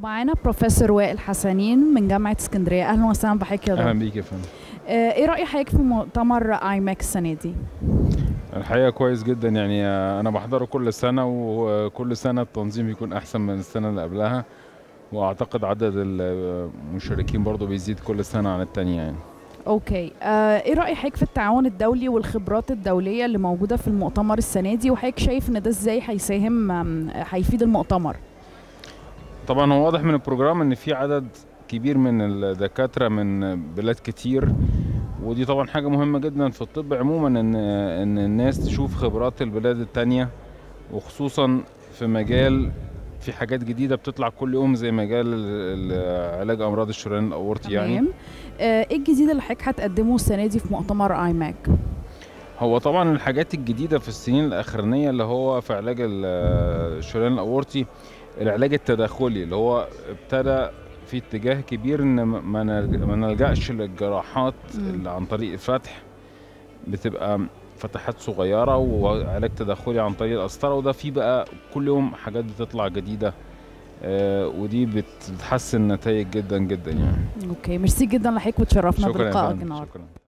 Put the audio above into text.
ومعانا بروفيسور وائل حسنين من جامعة اسكندرية أهلا وسهلا بحضرتك يا اهلا دكتور بيك يا فندم آه، إيه رأي حضرتك في مؤتمر ايماك السنة دي؟ الحقيقه كويس جدا يعني آه، انا بحضره كل سنه وكل سنه التنظيم بيكون احسن من السنه اللي قبلها واعتقد عدد المشاركين برضو بيزيد كل سنه عن التانية يعني أوكي آه، إيه رأي حضرتك في التعاون الدولي والخبرات الدولية اللي موجودة في المؤتمر السنة دي وحضرتك شايف إن ده إزاي هيساهم آم، هيفيد المؤتمر؟ طبعا هو واضح من البروجرام ان في عدد كبير من الدكاتره من بلاد كتير ودي طبعا حاجه مهمه جدا في الطب عموما ان ان الناس تشوف خبرات البلاد التانية وخصوصا في مجال في حاجات جديده بتطلع كل يوم زي مجال ال- ال- علاج امراض الشريان الاورطي يعني تمام آه، إيه الجديد اللي حضرتك هتقدمه السنة دي في مؤتمر ايماك؟ هو طبعا الحاجات الجديدة في السنين الأخرانية اللي هو في علاج ال- الشريان الأورطي العلاج التداخلي اللي هو ابتدى في اتجاه كبير ان ما نلج- ما نلجأش للجراحات مم. اللي عن طريق الفتح بتبقى فتحات صغيرة وعلاج تداخلي عن طريق القسطرة وده في بقى كل يوم حاجات بتطلع جديدة آه، ودي بت- بتحسن نتائج جدا جدا يعني أوكي ميرسي جدا لحضرتك وتشرفنا شكرا يا بلقائك فندم النهارده شكرا